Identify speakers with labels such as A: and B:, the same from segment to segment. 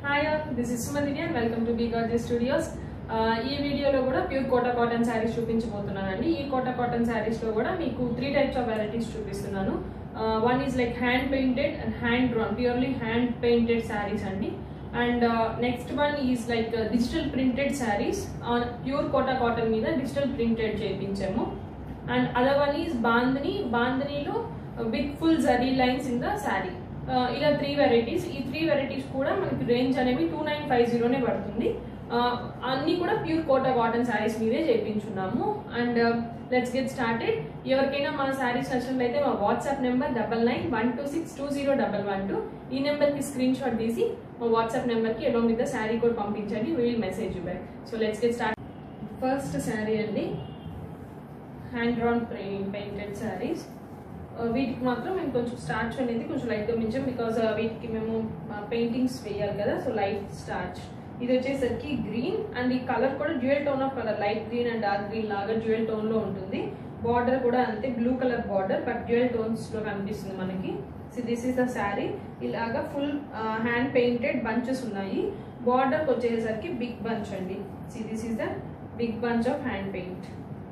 A: Hi all this is Sumandini and welcome to B Garji studios ఈ వీడియోలో కూడా ప్యూర్ కోటా కాటన్ శారీస్ చూపించబోతున్నానండి ఈ కోటా కాటన్ శారీస్ లో కూడా మీకు త్రీ టైప్స్ ఆఫ్ వెరైటీస్ చూపిస్తున్నాను one is like hand painted and hand drawn purely hand painted saris అండి and next one is like digital printed saris pure Kota cotton మీద డిజిటల్ ప్రింటెడ్ చేయించాము and other one is bandhani బాందనీలో with full zari lines in the sari ఇలా three varieties ఈ three varieties కూడా మనకి range అనేవి two nine five జీరోనే పడుతుంది Uh, అన్ని కూడా ప్యూర్ కోటా కాటన్ శారీస్ మీదే చేయించున్నాము అండ్ లెట్స్ గెట్ స్టార్టెడ్ ఎవరికైనా మా శారీస్ నచ్చినట్లయితే మా WhatsApp number double nine one two six two zero double one two ఈ నెంబర్కి స్క్రీన్ షాట్ తీసి మా వాట్సాప్ నెంబర్కి along with the sari code పంపించండి will message you back so let's get start first sari అండి హ్యాండ్ డ్రాన్ పెయింటెడ్ శారీస్ వీటికి మాత్రం మేము కొంచెం స్టార్చ్ అనేది కొంచెం లైట్గా మించాం బికాజ్ వీటికి మేము పెయింటింగ్స్ వేయాలి కదా సో లైట్ స్టార్చ్ ఇది వచ్చేసరికి గ్రీన్ అండ్ ఈ కలర్ కూడా dual tone of colour light green and dark green లాగా డ్యూయల్ టోన్ లో ఉంటుంది బార్డర్ కూడా అంతే blue colour border but dual tones లో కనిపిస్తుంది మనకి so this is the sari ఇలాగా ఫుల్ హ్యాండ్ పెయింటెడ్ బంచెస్ ఉన్నాయి బార్డర్ వచ్చేసరికి బిగ్ బంచ్ అండి see this is the big bunch of hand paint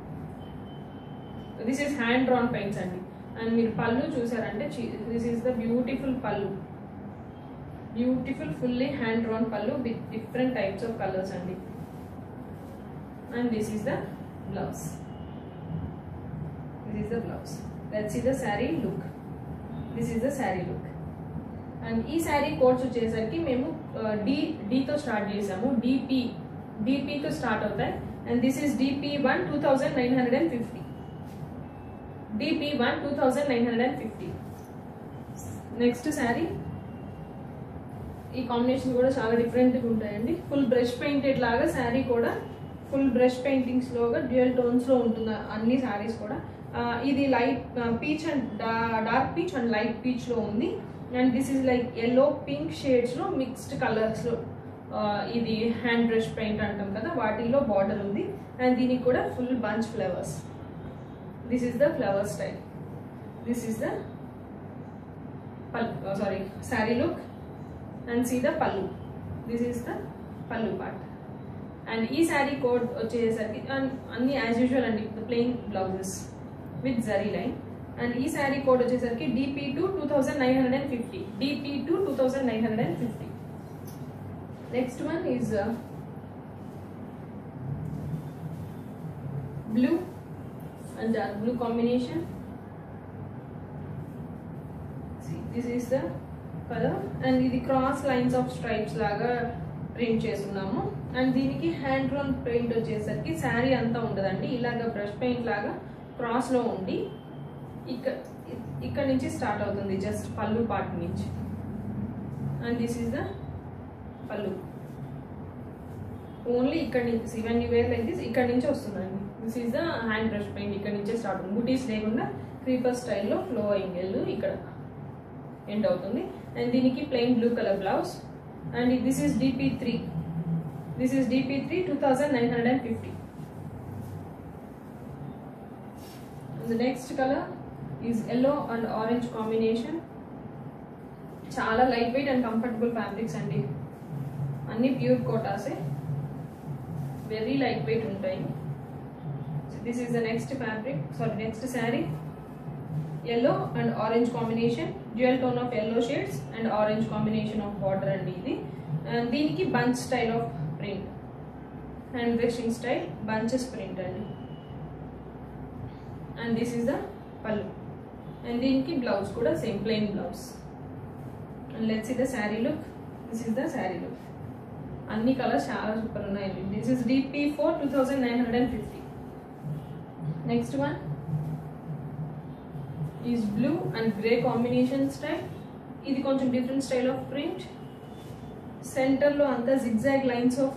A: this is hand drawn paints అండి and మీరు పళ్ళు చూసారంటే this is the beautiful pallu beautiful fully hand drawn pallu with different types of colours అండి and this is the blouse this is the blouse let's see the sari look this is the sari look and ఈ sari codes వచ్చేసరికి మేము D డితో start చేసాము DP డిపితో start అవుతాయి and this is DP one two thousand nine hundred and fifty DP one two thousand nine hundred and fifty next sari ఈ combination కూడా చాలా డిఫరెంట్గా ఉంటాయండి ఫుల్ బ్రష్ పెయింటెడ్ లాగా శారీ కూడా ఫుల్ బ్రష్ పెయింటింగ్స్ లోగా డ్యూయల్ టోన్స్ లో ఉంటుంది అన్ని శారీస్ కూడా ఇది light peach and dark peach and light peach లో ఉంది and this is like yellow pink shades లో మిక్స్డ్ కలర్స్ లో ఇది హ్యాండ్ బ్రష్ పెయింట్ అంటాం కదా వాటిల్లో బార్డర్ ఉంది అండ్ దీనికి కూడా full bunch flowers this is the flower style this is the sari sari look and see the pallu this is the pallu part and ఈ శారీ కోడ్ వచ్చేసరికి అన్ని యాజ్ యూజువల్ అండి plain blouses with zari line and ఈ శారీ కోడ్ వచ్చేసరికి DP two two thousand nine hundred and fifty DP two two thousand nine hundred and fifty next one is blue and dark blue combination see this is the color and ఇది cross lines of stripes లాగా print చేస్తున్నాము and దీనికి hand drawn paint వచ్చేసరికి శారీ అంతా ఉండదండి ఇలాగ brush paint లాగా cross లో ఉండి ఇక్కడ ఇక్కడ నుంచి స్టార్ట్ అవుతుంది జస్ట్ పళ్ళు పార్ట్ నుంచి and this is the pallu only ఇక్కడ నుంచి even you wear like this ఇక్కడ నుంచి వస్తుందండి this is the hand brush paint ఇక్కడ నుంచే స్టార్ట్ అవుతుంది బుటీస్ లేకుండా క్రీపర్ స్టైల్లో ఫ్లో యాంగిల్ ఇక్కడ ఎండ్ అవుతుంది అండ్ దీనికి plain blue colour blouse and this is DP three this is DP three two thousand nine hundred and fifty the next colour is yellow and orange combination చాలా light weight and comfortable fabrics అండి అన్ని pure కోటాసే very light weight ఉంటాయి this is the next fabric sorry next saree yellow and orange combination dual tone of yellow shades and orange combination of border and ఇది and దీనికి bunch style of print hand brushing style bunches print అండి and this is the pallu and దీనికి blouse కూడా same plain blouse and let's see the saree look this is the saree look అన్ని colours చాలా super ఉన్నాయండి this is DP four two thousand nine hundred and fifty next one is blue and grey combination style ఇది కొంచెం different style of print సెంటర్లో అంతా zigzag lines of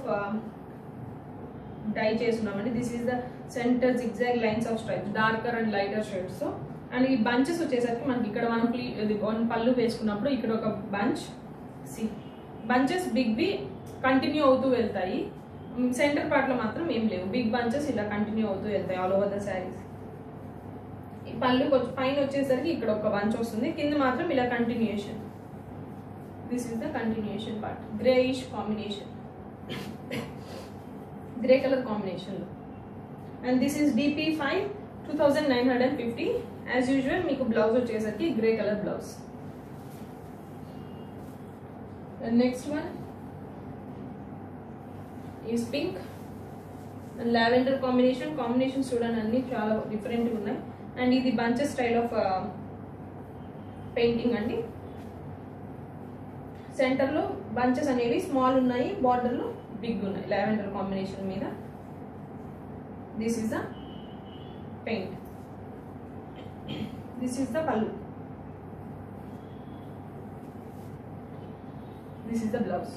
A: dye చేస్తున్నామండి this is the centre zigzag lines of styles darker and lighter shades and ఈ bunches వచ్చేసరికి మనకి ఇక్కడ మనం ప్లీ ఇది పళ్ళు వేసుకున్నప్పుడు ఇక్కడ ఒక bunch see bunches big be continue అవుతూ వెళ్తాయి సెంటర్ పార్ట్ లో మాత్రం ఏం లేవు బిగ్ బంచెస్ ఇలా కంటిన్యూ అవుతూ వెళ్తాయి ఆల్ ఓవర్ ద శారీస్ పళ్ళు పైన వచ్చేసరికి ఇక్కడ ఒక బంచ్ వస్తుంది కింద మాత్రం ఇలా continuation this is the continuation part greyish combination grey colour కాంబినేషన్లో and this is DP five two thousand nine hundred and fifty as usual మీకు బ్లౌజ్ వచ్చేసరికి grey colour blouse next one is pink and lavender combination combinations చూడండి అన్ని చాలా డిఫరెంట్గా ఉన్నాయి and ఇది bunches style of painting అండి సెంటర్లో బంచెస్ అనేవి స్మాల్ ఉన్నాయి బార్డర్లో బిగ్ ఉన్నాయి లావెండర్ కాంబినేషన్ మీద this is the paint this is the pallu this is the blouse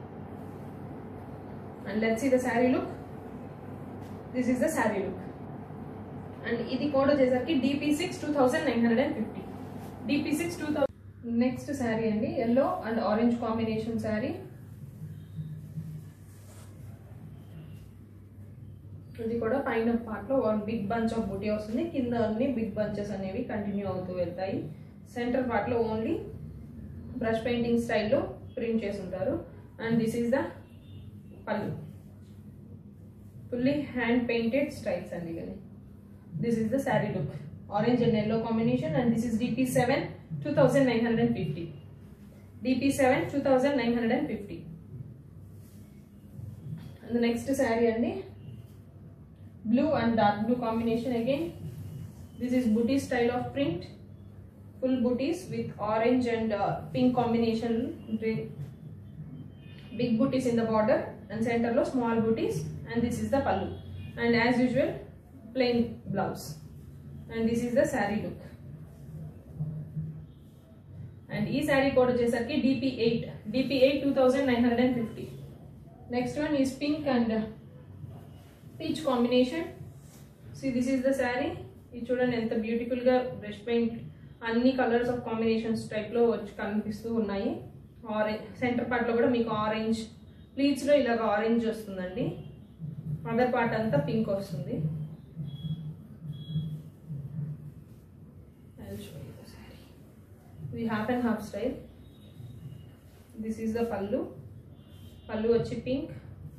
A: and let's see the sari look this is the sari look and ఇది code వచ్చేసరికి DP six two thousand nine hundred and fifty DP six two thousand next sari అండి yellow and orange combination sari ఇది కూడా పైన పార్ట్లో one big bunch of బుటీ వస్తుంది కింద అన్ని బిగ్ బంచెస్ అనేవి కంటిన్యూ అవుతూ వెళ్తాయి సెంటర్ పార్ట్లో ఓన్లీ బ్రష్ పెయింటింగ్ స్టైల్లో ప్రింట్ చేసి ఉంటారు and this is the pallu fully hand painted styles అండి ఇవన్నీ this is the sari look orange and yellow combination and this is DP seven two thousand nine hundred and fifty DP seven two thousand nine hundred and fifty and next sari అండి blue and dark blue combination again this is buti style of print full butis with orange and pink combination big booties in the border and center లో small booties and this is the pallu and as usual plain blouse and this is the saree look and ఈ sari code వచ్చేసరికి DP eight DP eight two thousand nine hundred and fifty next one is pink and peach combination see this is the sari ఇది చూడండి ఎంత బ్యూటిఫుల్గా brush paint అన్ని colours of combinations టైప్లో వచ్చి కనిపిస్తూ ఉన్నాయి ఆరెంజ్ సెంటర్ పార్ట్లో కూడా మీకు ఆరెంజ్ ప్లీట్స్లో ఇలాగ ఆరెంజ్ వస్తుందండి అదర్ పార్ట్ అంతా పింక్ వస్తుంది ఇది half and half style this is the pallu pallu వచ్చి pink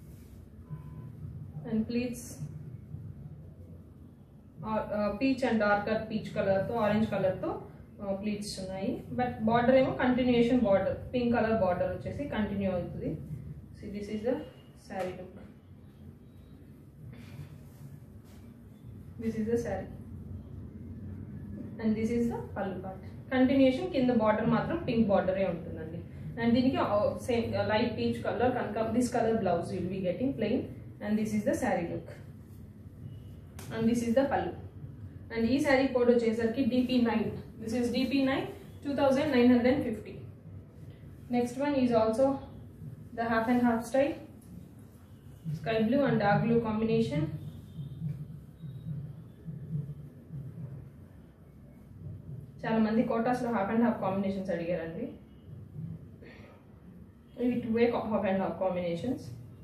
A: and pleats peach and darker peach కలర్తో ఆరెంజ్ కలర్తో ప్లీట్స్ ఉన్నాయి బట్ బార్డర్ ఏమో continuation border pink colour border వచ్చేసి కంటిన్యూ అవుతుంది so this is the sari look this is the sari and this is the pallu part continuation కింద border మాత్రం pink బార్డరే ఉంటుందండి అండ్ దీనికి సేమ్ లైట్ పీచ్ కలర్ కనుక this colour blouse will be getting plain and this is the sari look and this is the pallu and ఈ sari code వచ్చేసరికి DP nine this is DP nine two thousand nine hundred and fifty next one is also the half and half style sky blue and dark blue combination చాలా మంది కోటాస్లో half and half combinations అడిగారండి ఇవి two way half and half combinations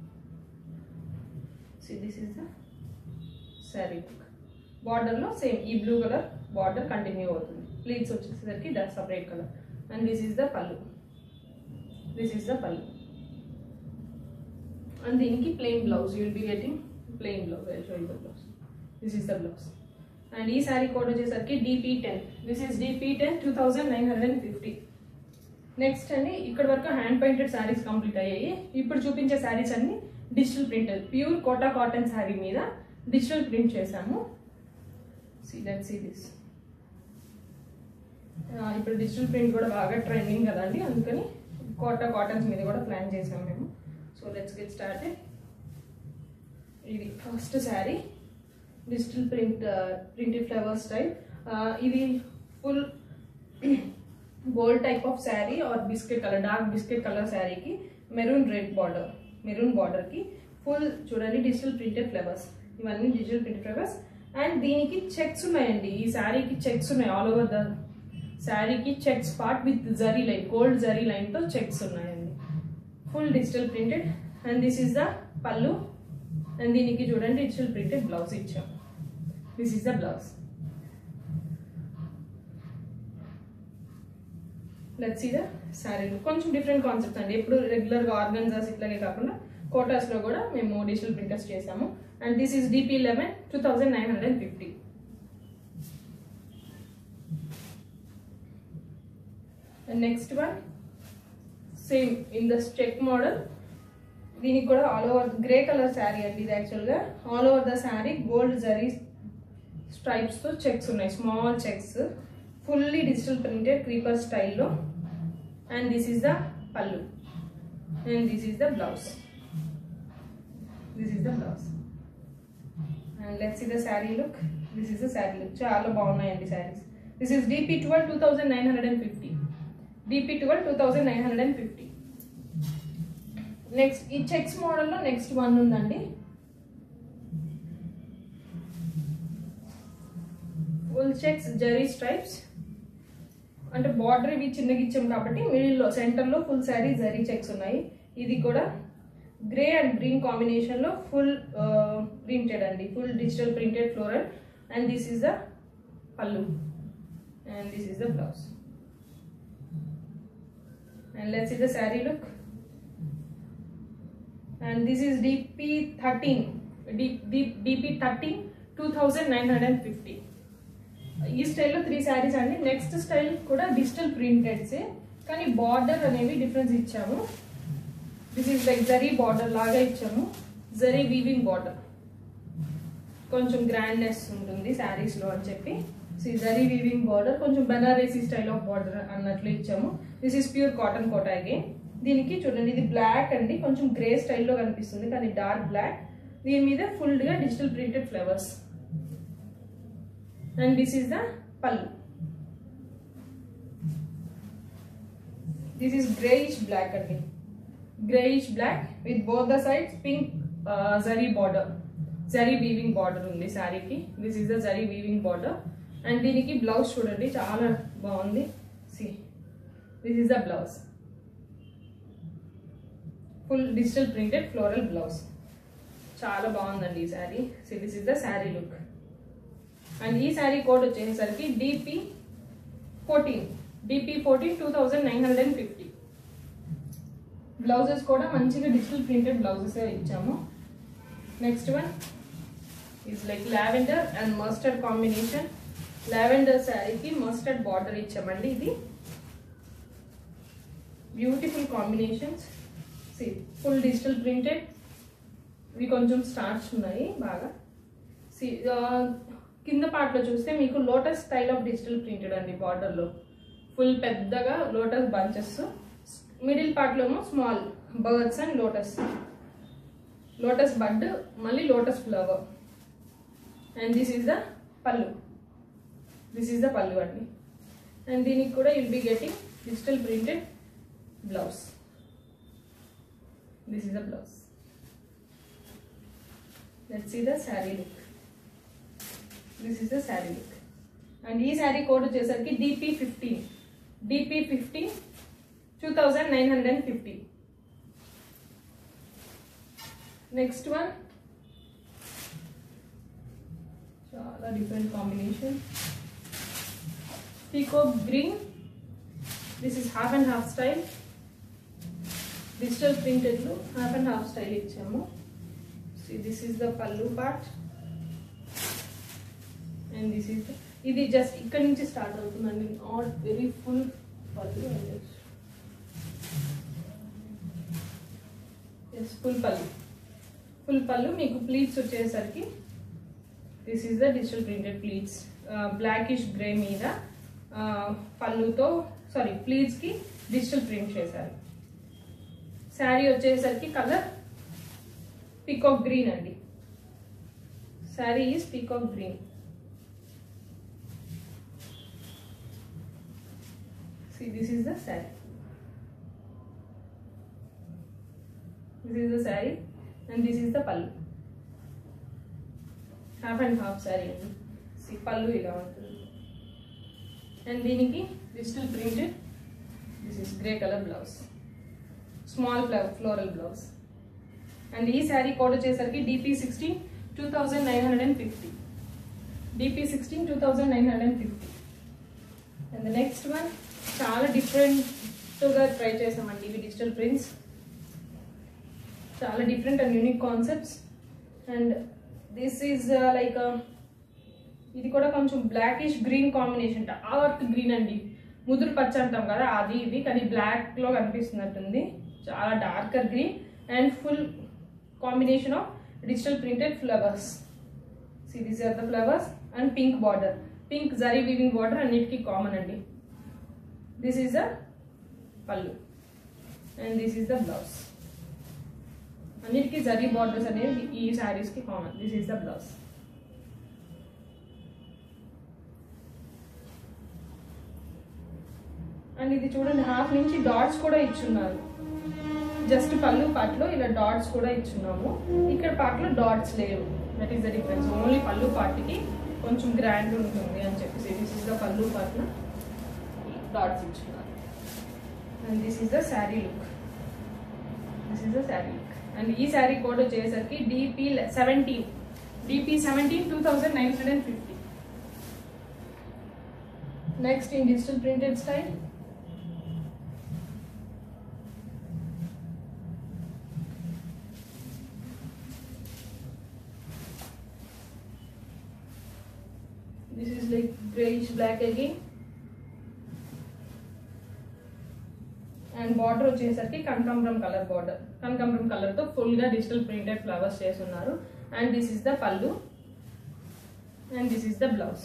A: see this is the sari look బార్డర్లో same ఈ blue colour border continue అవుతుంది pleats వచ్చేసరికి the separate colour and this is the pallu this is the pallu and దీనికి plain blouse you will be getting plain blouse I show you the blouse this is the blouse and ఈ sari code వచ్చేసరికి DP ten this is DP ten two thousand nine hundred and fifty next అండి ఇక్కడ వరకు hand painted saris complete అయ్యాయి ఇప్పుడు చూపించే శారీస్ అన్ని digital printed pure Kota cotton sari మీద డిజిటల్ ప్రింట్ చేశాము సీ లెట్ సీ దిస్ ఇప్పుడు డిజిటల్ ప్రింట్ కూడా బాగా ట్రెండింగ్ కదండి అందుకని కోటా కాటన్స్ మీద కూడా ప్లాన్ చేసాం మేము సో లెట్స్ గెట్ స్టార్టెడ్ ఇది first sari digital print printed flower style ఇది full gold type of sari or biscuit colour dark biscuit colour శారీకి మెరూన్ రెడ్ బార్డర్ మెరూన్ బార్డర్కి ఫుల్ చూడండి డిజిటల్ ప్రింటెడ్ ఫ్లవర్స్ ఇవన్నీ డిజిటల్ ప్రింటెడ్ ఫ్లవర్స్ అండ్ దీనికి checks ఉన్నాయండి ఈ శారీకి చెక్స్ ఉన్నాయి ఆల్ ఓవర్ ద శారీకి checks part with zari line gold zari లైన్తో చెక్స్ ఉన్నాయండి full digital printed and this is the pallu and దీనికి చూడండి డిజిటల్ ప్రింటెడ్ బ్లౌజ్ ఇచ్చాం this is the blouse let's see the sari కొంచెం డిఫరెంట్ కాన్సెప్ట్స్ అండి ఎప్పుడు రెగ్యులర్గా ఆర్గన్జాస్ ఇట్లాగే కాకుండా కోటాస్లో కూడా మేము డిజిటల్ ప్రింటర్స్ చేసాము and this is DP eleven two thousand nine hundred and fifty and next one same in the check model దీనికి కూడా all over grey colour sari అండి ఇది యాక్చువల్గా all over the sari gold zari స్ట్రైప్స్తో చెక్స్ ఉన్నాయి small checks fully digital printed creeper స్టైల్లో and this is the pallu and this is the blouse this is the blouse and let's see the sari look this is the sari look చాలా బాగున్నాయండి saris this is DP twelve two thousand nine hundred and fifty DP twelve two thousand nine hundred and fifty next ఈ checks మోడల్లో next one ఉందండి full checks zari stripes అంటే border ఇవి చిన్నగా ఇచ్చాం కాబట్టి మిడిల్లో సెంటర్లో ఫుల్ శారీ జరీ చెక్స్ ఉన్నాయి ఇది కూడా గ్రే అండ్ గ్రీన్ కాంబినేషన్లో ఫుల్ ప్రింటెడ్ అండి full digital printed floral and this is the pallu and this is the blouse and let's is the sari look and this is DP 13 D, D, DP 13 2950 ఈ స్టైల్లో three saris అండి next style కూడా digital ప్రింటెడ్సే కానీ border అనేవి difference ఇచ్చాము this is like zari border లాగా ఇచ్చాము జరీ వీవింగ్ బార్డర్ కొంచెం గ్రాండ్నెస్ ఉంటుంది శారీస్లో అని చెప్పి సో ఈ జరీ వీవింగ్ బార్డర్ కొంచెం బెనారసీ స్టైల్ ఆఫ్ బార్డర్ అన్నట్లు ఇచ్చాము this is pure cotton Kota again దీనికి చూడండి ఇది బ్లాక్ అండి కొంచెం గ్రే స్టైల్లో కనిపిస్తుంది కానీ డార్క్ బ్లాక్ దీని మీద ఫుల్గా digital printed flowers and this is the pallu this is greyish black అండి greyish black with both the sides pink zari border zari weaving border ఉంది శారీకి this is the zari weaving border and దీనికి బ్లౌజ్ చూడండి చాలా బాగుంది see this is the blouse full digital printed floral blouse చాలా బాగుందండి ఈ sari so this is the sari look and ఈ శారీ కోడ్ వచ్చేసరికి DP fourteen DP fourteen two thousand nine hundred and fifty blouses కూడా మంచిగా డిజిటల్ ప్రింటెడ్ బ్లౌజెస్ ఇచ్చాము next one is like lavender and mustard combination lavender శారీకి mustard border ఇచ్చామండి ఇది beautiful combinations see full digital printed ఇవి కొంచెం starch ఉన్నాయి బాగా సి కింద పార్ట్లో చూస్తే మీకు lotus style of digital printed అండి బార్డర్లో ఫుల్ పెద్దగా లోటస్ బంచెస్ మిడిల్ పార్ట్లో ఏమో small birds and lotus lotus bud మళ్ళీ lotus flower and this is the pallu this is the pallu అండి అండ్ దీనికి కూడా will be getting digital printed blouse this is the blouse let's see the saree look this is the saree look and ఈ sari code వచ్చేసరికి DP fifteen DP fifteen two thousand nine hundred and fifty next one చాలా different combination peacock green this is half and half style digital ప్రింటెడ్లో half and half style ఇచ్చాము this is the pallu part and this is ఇది just ఇక్కడ నుంచి start అవుతుందండి not very full pallu yes full pallu full pallu మీకు pleats వచ్చేసరికి this is the digital printed pleats blackish grey మీద పళ్ళుతో సారీ ప్లీట్స్కి డిజిటల్ ప్రింట్ చేశారు శారీ వచ్చేసరికి కలర్ పికాక్ గ్రీన్ అండి sari is peacock green See, this is the saree. This is the saree and this is the pallu. Half and half sari అండి see pallu ఇలా ఉంటుంది and దీనికి digital printed this is grey colour blouse small flower floral blouse and ఈ sari code వచ్చేసరికి DP sixteen two thousand nine hundred and fifty DP sixteen two thousand nine hundred and fifty and the next one చాలా డిఫరెంట్గా try చేసామండి ఇవి digital prints చాలా different and unique concepts and this is like ఇది కూడా కొంచెం blackish green combination dark green అండి ముదురు పచ్చ అంటాం కదా అది ఇది కానీ బ్లాక్లో కనిపిస్తున్నట్టుంది చాలా darker green and full combination of digital printed flowers see these are the flowers and pink border pink zari weaving border అన్నిటికీ కామన్ అండి this is the pallu and this is the blouse అన్నిటికీ జరీ బార్డర్స్ అనేవి ఈ శారీస్కి common this is the blouse and ఇది చూడండి half నుంచి dots కూడా ఇచ్చున్నారు జస్ట్ పళ్ళు పాటలో ఇలా డాట్స్ కూడా ఇచ్చున్నాము ఇక్కడ పాటలో డాట్స్ లేవు that is the difference only pallu పాటికి కొంచెం గ్రాండ్ ఉంటుంది అని చెప్పేసి దిస్ ఇస్ ద పళ్ళు పాటన డాట్స్ ఇచ్చున్నారు and this is the sari look this is the sari look and ఈ శారీ కోడ్ వచ్చేసరికి DP seventeen DP seventeen two thousand nine hundred and fifty next in digital printed style this is like grayish black again and border వచ్చేసరికి కనకాంబరం colour border కనకాంబరం colour తో full గా digital printed flowers చేస్తున్నారు and this is the pallu and this is the blouse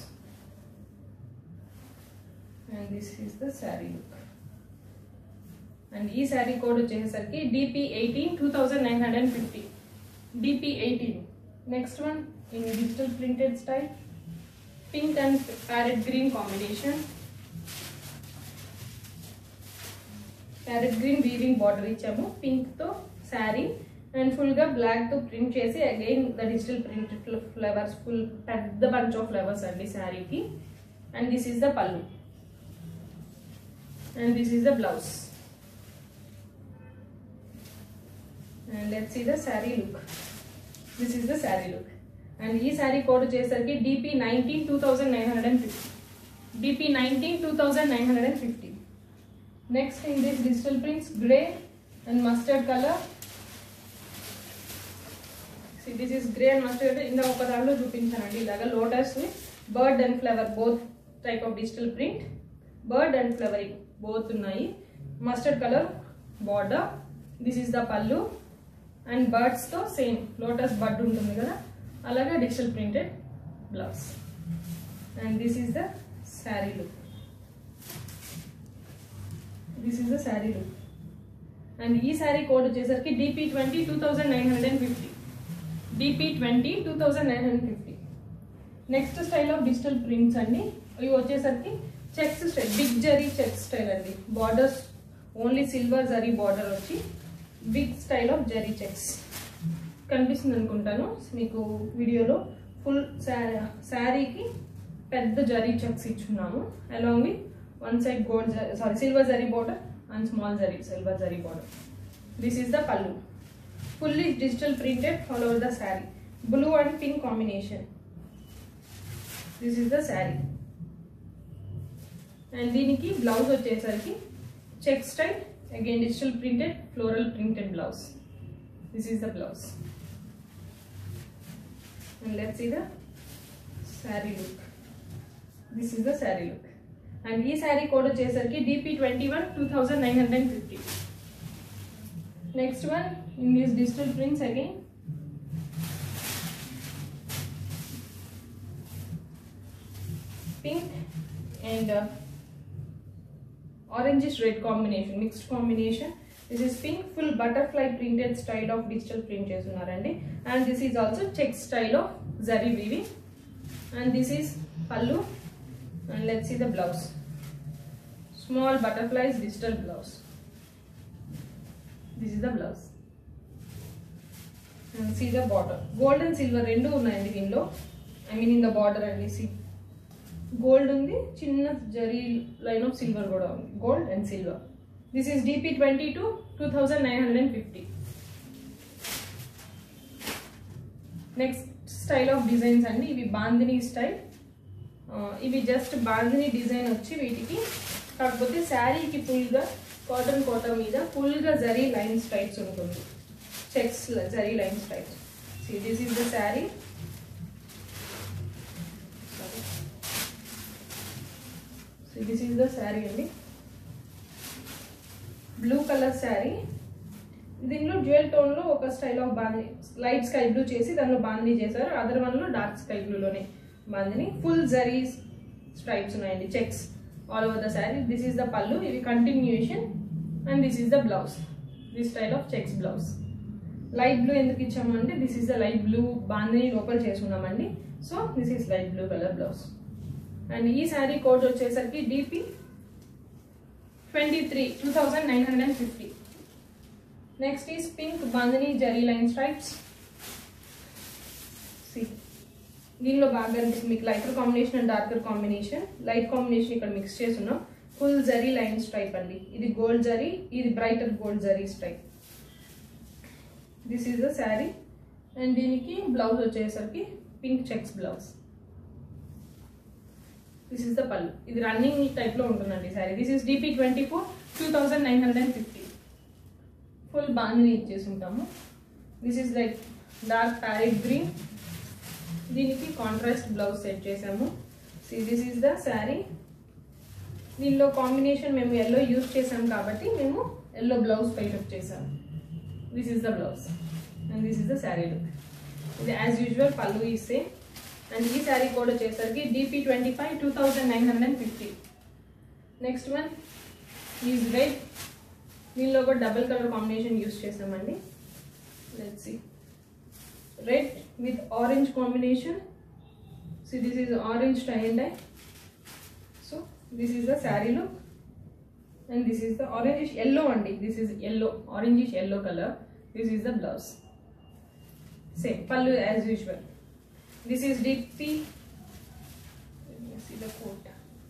A: and this is the sari look and ఈ sari code వచ్చేసరికి DP eighteen two thousand nine hundred and fifty DP eighteen next one in digital printed style pink and parrot green combination parrot green weaving border ఇచ్చాము pink తో sari and full గా black తో print చేసి again the digital print flowers full పెద్ద bunch of flowers అండి శారీకి and this is the pallu and this is the blouse and let's see the sari look this is the sari look and ఈ sari code వచ్చేసరికి DP nineteen two thousand nine hundred and fifty DP nineteen two thousand nine hundred and fifty next in this digital prints grey and mustard colour this is grey and mustard ఇందాక ఒక దాంట్లో చూపించానండి ఇలాగా lotus bird and flower both type of digital print bird and flowering both ఉన్నాయి mustard colour border this is the pallu and బర్డ్స్తో same lotus bird ఉంటుంది కదా అలాగే digital printed blouse and this is the sari look this is the sari look and ఈ sari code వచ్చేసరికి DP twenty two thousand nine hundred and fifty DP twenty two thousand nine hundred fifty next style of digital prints అండి ఇవి వచ్చేసరికి checks style big zari check style అండి borders only silver zari border వచ్చి big style of zari checks కనిపిస్తుంది అనుకుంటాను మీకు వీడియోలో full శారీకి పెద్ద జరీ చెక్స్ ఇచ్చున్నాము along with one side gold sorry silver zari border and small zari silver zari border this is the pallu fully digital printed all over the sari blue and pink combination this is the sari and దీనికి blouse వచ్చేసరికి check style again digital printed floral printed blouse this is the blouse and let's see the saree look this is the saree look and ఈ sari code వచ్చేసరికి DP twenty one two thousand nine hundred and fifty next one in these digital prints again pink and orangish red combination mixed combination this is pink full butterfly printed style of digital print చేస్తున్నారండి and this is also check style of zari weaving and this is pallu and let's see the blouse small butterflies digital blouse this is the blouse and see the border gold and silver రెండు ఉన్నాయండి దీనిలో I mean in the border అండి see gold ఉంది చిన్న zari line of silver కూడా ఉంది gold and silver this is DP twenty two two thousand nine hundred and fifty next style of designs అండి ఇవి బాందిని స్టైల్ ఇవి జస్ట్ బాందిని డిజైన్ వచ్చి వీటికి కాకపోతే శారీకి ఫుల్గా కాటన్ కోట మీద ఫుల్గా జరీ లైన్స్ టైప్స్ ఉంటుంది checks zari lines types this is the sari this is the sari అండి బ్లూ కలర్ శారీ దీనిలో జ్యువెల్ టోన్ లో ఒక style of bandhani light sky blue చేసి దానిలో బాందిని చేశారు అదర్ వన్ లో డార్క్ స్కై బ్లూలోనే బాందిని ఫుల్ జరీ స్ట్రైప్స్ ఉన్నాయండి checks all over the sari this is the pallu ఇది continuation and this is the blouse this style of checks blouse light blue ఎందుకు ఇచ్చాము అంటే this is the light blue bandhani లోపల చేసుకున్నామండి so this is light blue colour blouse and ఈ sari code వచ్చేసరికి DP twenty three two thousand nine hundred and fifty next is pink bandhani zari line stripes see దీనిలో బాగా కనిపిస్తుంది మీకు lighter combination and darker combination light combination ఇక్కడ mix చేస్తున్నాం full zari line stripe అండి ఇది గోల్డ్ జరీ ఇది brighter gold zari stripe this is the sari and దీనికి బ్లౌజ్ వచ్చేసరికి pink checks blouse this is the pallu ఇది రన్నింగ్ టైప్ లో ఉంటుందండి sorry this is DP twenty four two thousand nine hundred and fifty full bandhani ఇచ్చేసి ఉంటాము this is like dark parrot green దీనికి contrast blouse set చేసాము see this is the sari దీనిలో combination మేము yellow use చేసాం కాబట్టి మేము ఎల్లో బ్లౌజ్ పైటప్ చేసాము this is the blouse and this is the sari look ఇది యాజ్ యూజువల్ పళ్ళు ఈ సేమ్ అండ్ ఈ శారీ కోడ్ వచ్చేసరికి DP twenty five two thousand nine hundred and fifty next one is red దీనిలో కూడా డబుల్ కలర్ కాంబినేషన్ యూస్ చేసామండి let's see red with orange combination so this is orange tie and dye so this is the sari look and this is the orange yellow అండి this is yellow orange yellow colour this is the blouse same pallu as usual This is DP. Let me see the quote.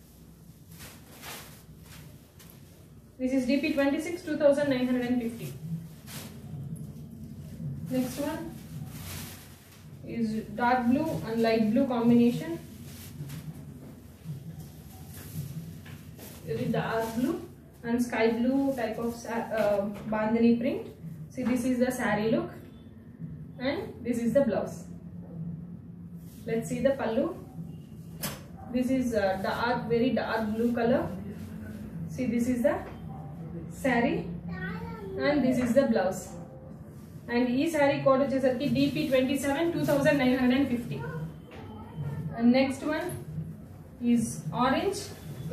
A: This is DP 26 2950. Next one is dark blue and light blue combination. Very dark blue and sky blue type of uh, bandhani print. See, this is the sari look, and this is the blouse. let's see the pallu this is uh, dark very dark blue color see this is the saree and this is the blouse and ఈ sari code వచ్చేసరికి DP twenty seven two thousand nine hundred and fifty and next one is orange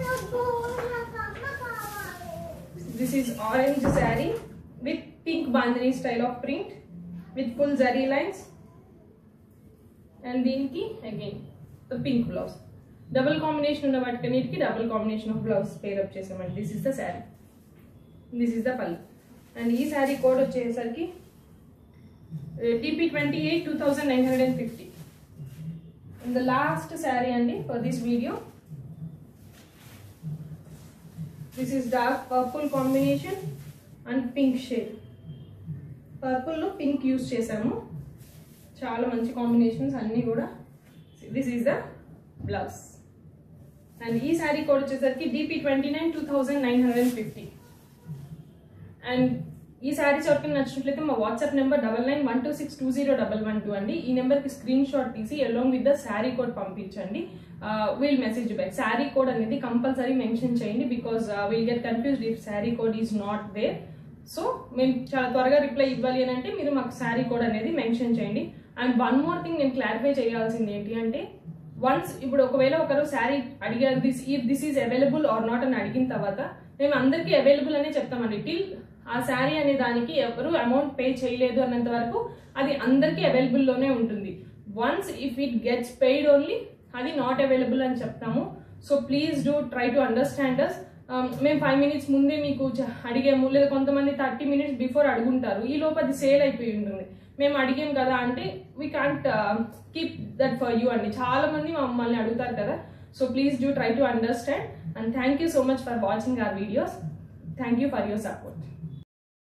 A: this is orange sari with pink bandhani style of print with full zari lines and దీనికి again pink blouse double combination ఉన్న వాటికన్నిటికి double combination of blouse pair up చేసామండి this is the sari this is the pallu and ఈ sari code వచ్చేసరికి DP twenty eight two thousand nine hundred and fifty and the last sari అండి for this video this is dark purple combination and pink shade పర్పుల్లో pink use చేసాము చాలా మంచి combinations అన్నీ కూడా this is the blouse and ఈ sari code వచ్చేసరికి DP twenty nine two thousand nine hundred and fifty and ఈ శారీస్ ఎవరికి నచ్చినట్లయితే మా WhatsApp number double nine one two six two zero double one two అండి ఈ నెంబర్కి స్క్రీన్ షాట్ తీసి along with the sari code పంపించండి we'll message back sari code అనేది కంపల్సరీ మెన్షన్ చేయండి because will get confused if sari code is not there so మేము చాలా త్వరగా రిప్లై ఇవ్వాలి అని అంటే మీరు మాకు శారీ కోడ్ అనేది మెన్షన్ చేయండి అండ్ వన్ మోర్ థింగ్ నేను క్లారిఫై చేయాల్సింది ఏంటి అంటే వన్స్ ఇప్పుడు ఒకవేళ ఒకరు శారీ అడిగారు this if this is available or not అని అడిగిన తర్వాత మేము అందరికీ అవైలబుల్ అనే చెప్తామండి టిల్ ఆ శారీ అనే దానికి ఎవరు అమౌంట్ పే చేయలేదు అన్నంత వరకు అది అందరికీ అవైలబుల్లోనే ఉంటుంది once if it gets paid only అది నాట్ అవైలబుల్ అని చెప్తాము so please do try to understand us మేము ఫైవ్ మినిట్స్ ముందే మీకు చ- అడిగాము లేదా కొంతమంది థర్టీ మినిట్స్ బిఫోర్ అడుగుంటారు ఈ లోపు అది సేల్ అయిపోయి ఉంటుంది మేము అడిగాం కదా అంటే we can't keep that for you అండి చాలా మంది మమ్మల్ని అడుగుతారు కదా so please do try to understand and thank you so much for watching our videos thank you for your support